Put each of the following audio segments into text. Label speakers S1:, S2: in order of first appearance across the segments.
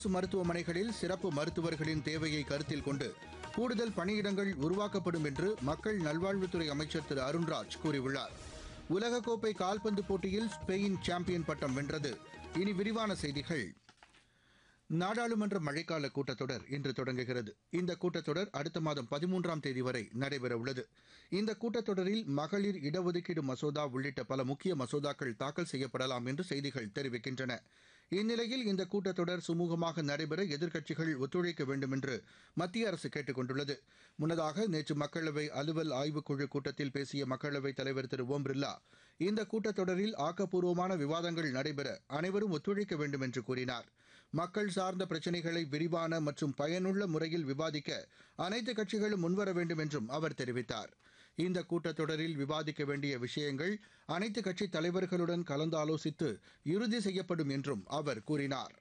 S1: அரசு மருத்துவமனைகளில் சிறப்பு மருத்துவர்களின் தேவையை கருத்தில் கொண்டு கூடுதல் பணியிடங்கள் உருவாக்கப்படும் என்று மக்கள் நல்வாழ்வுத்துறை அமைச்சர் திரு அருண்ராஜ் கூறியுள்ளார் உலகக்கோப்பை கால்பந்து போட்டியில் ஸ்பெயின் சாம்பியன் பட்டம் வென்றது இனி விரிவான செய்திகள் நாடாளுமன்ற மழைக்கால கூட்டத்தொடர் இன்று தொடங்குகிறது இந்த கூட்டத்தொடர் அடுத்த மாதம் பதிமூன்றாம் தேதி வரை நடைபெறவுள்ளது இந்த கூட்டத்தொடரில் மகளிர் இடஒதுக்கீடு மசோதா உள்ளிட்ட பல முக்கிய மசோதாக்கள் தாக்கல் செய்யப்படலாம் என்று செய்திகள் தெரிவிக்கின்றன இந்நிலையில் இந்த கூட்டத்தொடர் சுமூகமாக நடைபெற எதிர்க்கட்சிகள் ஒத்துழைக்க வேண்டும் என்று மத்திய அரசு கேட்டுக் கொண்டுள்ளது முன்னதாக நேற்று மக்களவை அலுவல் ஆய்வுக்குழு கூட்டத்தில் பேசிய மக்களவைத் தலைவர் திரு ஓம் பிர்லா இந்த கூட்டத்தொடரில் ஆக்கப்பூர்வமான விவாதங்கள் நடைபெற அனைவரும் ஒத்துழைக்க வேண்டும் என்று கூறினார் மக்கள் சார்ந்த பிரச்சினைகளை விரிவான மற்றும் பயனுள்ள முறையில் விவாதிக்க அனைத்து கட்சிகளும் முன்வர வேண்டும் என்றும் அவர் தெரிவித்தார் இந்த கூட்டத்தொடரில் விவாதிக்க வேண்டிய விஷயங்கள் அனைத்து கட்சித் தலைவர்களுடன் கலந்தாலோசித்து இறுதி செய்யப்படும் என்றும் அவர் கூறினார்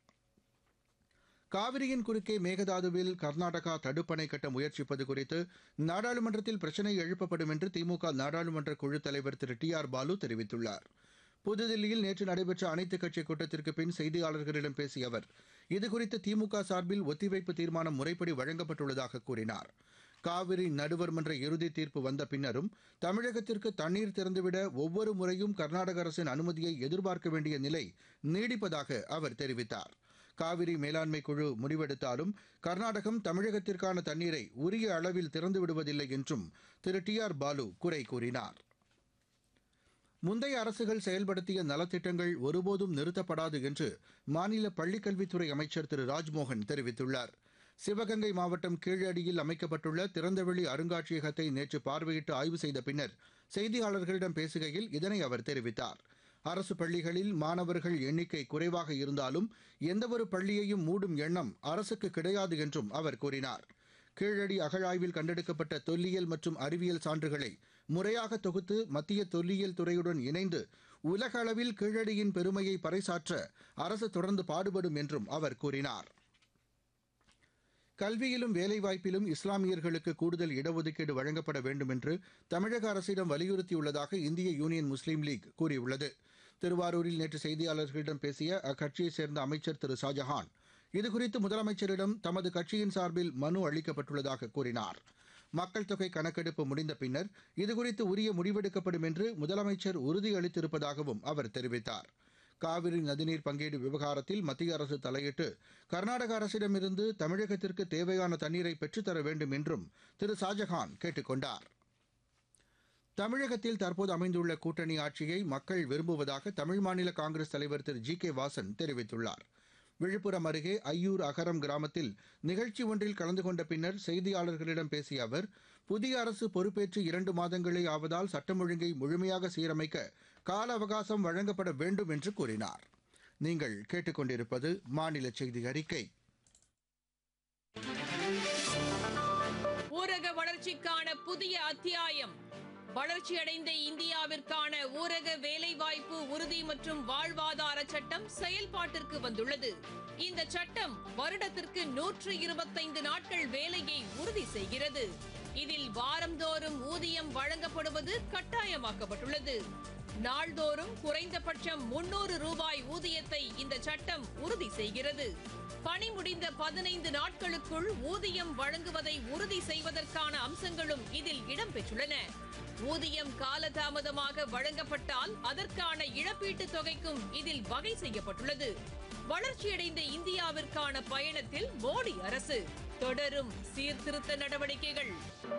S1: காவிரியின் குறுக்கே மேகதாதுவில் கர்நாடகா தடுப்பணை கட்ட முயற்சிப்பது குறித்து நாடாளுமன்றத்தில் பிரச்சினை எழுப்பப்படும் என்று திமுக நாடாளுமன்ற குழு தலைவர் திரு டி ஆர் பாலு தெரிவித்துள்ளார் புதுதில்லியில் நேற்று நடைபெற்ற அனைத்துக் கட்சி கூட்டத்திற்கு பின் செய்தியாளர்களிடம் பேசிய அவர் இதுகுறித்து திமுக சார்பில் ஒத்திவைப்பு தீர்மானம் முறைப்படி வழங்கப்பட்டுள்ளதாக கூறினார் காவிரி நடுவர் மன்ற இறுதி தீர்ப்பு வந்த பின்னரும் தமிழகத்திற்கு தண்ணீர் திறந்துவிட ஒவ்வொரு முறையும் கர்நாடக அரசின் அனுமதியை எதிர்பார்க்க வேண்டிய நிலை நீடிப்பதாக அவர் தெரிவித்தார் காவிரி மேலாண்மை குழு முடிவெடுத்தாலும் கர்நாடகம் தமிழகத்திற்கான தண்ணீரை உரிய அளவில் திறந்து விடுவதில்லை என்றும் திரு டி ஆர் பாலு குறை கூறினார் முந்தைய அரசுகள் செயல்படுத்திய நலத்திட்டங்கள் ஒருபோதும் நிறுத்தப்படாது என்று மாநில பள்ளிக்கல்வித்துறை அமைச்சர் திரு ராஜ்மோகன் தெரிவித்துள்ளார் சிவகங்கை மாவட்டம் கீழடியில் அமைக்கப்பட்டுள்ள திறந்தவெளி அருங்காட்சியகத்தை நேற்று பார்வையிட்டு ஆய்வு செய்த பின்னர் செய்தியாளர்களிடம் பேசுகையில் இதனை அவர் தெரிவித்தார் அரசு பள்ளிகளில் மாணவர்கள் எண்ணிக்கை குறைவாக இருந்தாலும் எந்தவொரு பள்ளியையும் மூடும் எண்ணம் அரசுக்கு கிடையாது என்றும் அவர் கூறினார் கீழடி அகழாய்வில் கண்டெடுக்கப்பட்ட தொல்லியல் மற்றும் அறிவியல் சான்றுகளை முறையாக தொகுத்து மத்திய தொல்லியல் துறையுடன் இணைந்து உலக அளவில் கீழடியின் பெருமையை பறைசாற்ற அரசு தொடர்ந்து பாடுபடும் என்றும் அவர் கூறினார் கல்வியிலும் வேலைவாய்ப்பிலும் இஸ்லாமியர்களுக்கு கூடுதல் இடஒதுக்கீடு வழங்கப்பட வேண்டும் என்று தமிழக அரசிடம் வலியுறுத்தியுள்ளதாக இந்திய யூனியன் முஸ்லீம் லீக் கூறியுள்ளது திருவாரூரில் நேற்று செய்தியாளர்களிடம் பேசிய அக்கட்சியைச் சேர்ந்த அமைச்சர் திரு ஷாஜஹான் இதுகுறித்து முதலமைச்சரிடம் தமது கட்சியின் சார்பில் மனு அளிக்கப்பட்டுள்ளதாக கூறினார் மக்கள் தொகை கணக்கெடுப்பு முடிந்த பின்னர் இதுகுறித்து உரிய முடிவெடுக்கப்படும் என்று முதலமைச்சர் உறுதியளித்திருப்பதாகவும் அவர் தெரிவித்தார் காவிரி நதிநீர் பங்கீடு விவகாரத்தில் மத்திய அரசு தலையிட்டு கர்நாடக அரசிடமிருந்து தமிழகத்திற்கு தேவையான தண்ணீரை பெற்றுத்தர வேண்டும் என்றும் திரு ஷாஜஹான் கேட்டுக் கொண்டார் தமிழகத்தில் தற்போது அமைந்துள்ள கூட்டணி ஆட்சியை மக்கள் விரும்புவதாக தமிழ் மாநில காங்கிரஸ் தலைவர் திரு ஜி கே வாசன் தெரிவித்துள்ளார் விழுப்புரம் அருகே ஐயூர் அகரம் கிராமத்தில் நிகழ்ச்சி ஒன்றில் கலந்து கொண்ட பின்னர் செய்தியாளர்களிடம் பேசிய அவர் புதிய அரசு பொறுப்பேற்று இரண்டு மாதங்களே ஆவதால் சட்டம் ஒழுங்கை முழுமையாக சீரமைக்க கால அவகாசம் வழங்கப்பட வேண்டும் என்று கூறினார் நீங்கள் கேட்டுக்கொண்டிருப்பது மாநில செய்தி அறிக்கை
S2: ஊரக வளர்ச்சிக்கான புதிய அத்தியாயம் வளர்ச்சியடைந்த இந்தியாவிற்கான ஊரக வேலைவாய்ப்பு உறுதி மற்றும் வாழ்வாதார சட்டம் செயல்பாட்டிற்கு வந்துள்ளது இந்த சட்டம் வருடத்திற்கு நூற்று இருபத்தைந்து நாட்கள் வேலையை உறுதி செய்கிறது இதில் வாரந்தோறும் ஊதியம் வழங்கப்படுவது கட்டாயமாக்கப்பட்டுள்ளது நாள்தோறும் குறைந்தபட்சம் முன்னூறு ரூபாய் ஊதியத்தை இந்த சட்டம் உறுதி செய்கிறது பணி முடிந்த பதினைந்து நாட்களுக்குள் ஊதியம் வழங்குவதை உறுதி செய்வதற்கான அம்சங்களும் இதில் இடம்பெற்றுள்ளன ஊதியம் காலதாமதமாக வழங்கப்பட்டால் அதற்கான இழப்பீட்டுத் தொகைக்கும் இதில் வகை செய்யப்பட்டுள்ளது வளர்ச்சியடைந்த இந்தியாவிற்கான பயணத்தில் மோடி அரசு தொடரும் சீர்திருத்த நடவடிக்கைகள்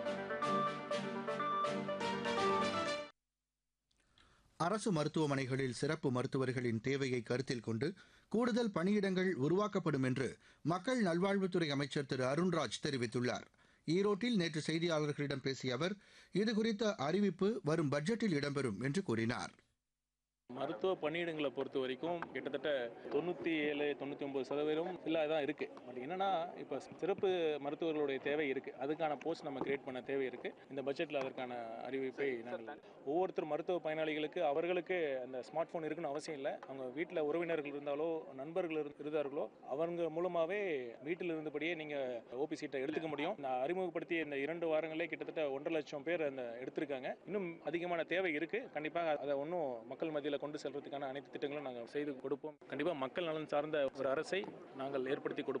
S1: அரசு மருத்துவமனைகளில் சிறப்பு மருத்துவர்களின் தேவையை கருத்தில் கொண்டு கூடுதல் பணியிடங்கள் உருவாக்கப்படும் என்று மக்கள் நல்வாழ்வுத்துறை அமைச்சர் திரு அருண்ராஜ் தெரிவித்துள்ளார் ஈரோட்டில் நேற்று செய்தியாளர்களிடம் பேசிய அவர் இதுகுறித்த அறிவிப்பு வரும் பட்ஜெட்டில் இடம்பெறும் என்று கூறினார்
S3: மருத்துவ பணியிடங்களை பொறுத்த வரைக்கும் கிட்டத்தட்ட தொண்ணூற்றி ஏழு தொண்ணூற்றி ஒம்பது சதவீதம் இல்லாத தான் இருக்குது பட் என்னன்னா இப்போ சிறப்பு மருத்துவர்களுடைய தேவை இருக்குது அதுக்கான போஸ்ட் நம்ம கிரியேட் பண்ண தேவை இருக்குது இந்த பட்ஜெட்டில் அதற்கான அறிவிப்பை நாங்கள் ஒவ்வொருத்தர் மருத்துவ பயனாளிகளுக்கு அவர்களுக்கு அந்த ஸ்மார்ட் ஃபோன் இருக்குன்னு அவசியம் இல்லை அவங்க வீட்டில் உறவினர்கள் இருந்தாலோ நண்பர்கள் இரு- இருந்தார்களோ அவங்க மூலமாகவே வீட்டில் இருந்தபடியே நீங்கள் ஓபி சீட்டை எடுத்துக்க முடியும் நான் அறிமுகப்படுத்திய இந்த இரண்டு வாரங்களே கிட்டத்தட்ட ஒன்றரை லட்சம் பேர் அந்த எடுத்திருக்காங்க இன்னும் அதிகமான தேவை இருக்குது கண்டிப்பாக அதை ஒன்றும் மக்கள் மத்தியில் கொண்டு செல்றதுக்கான அனைத்து திட்டங்களும் நாங்கள் செய்து கொடுப்போம் கண்டிப்பாக மக்கள் நலன் சார்ந்த ஒரு அரசை நாங்கள் ஏற்படுத்தி கொடுப்போம்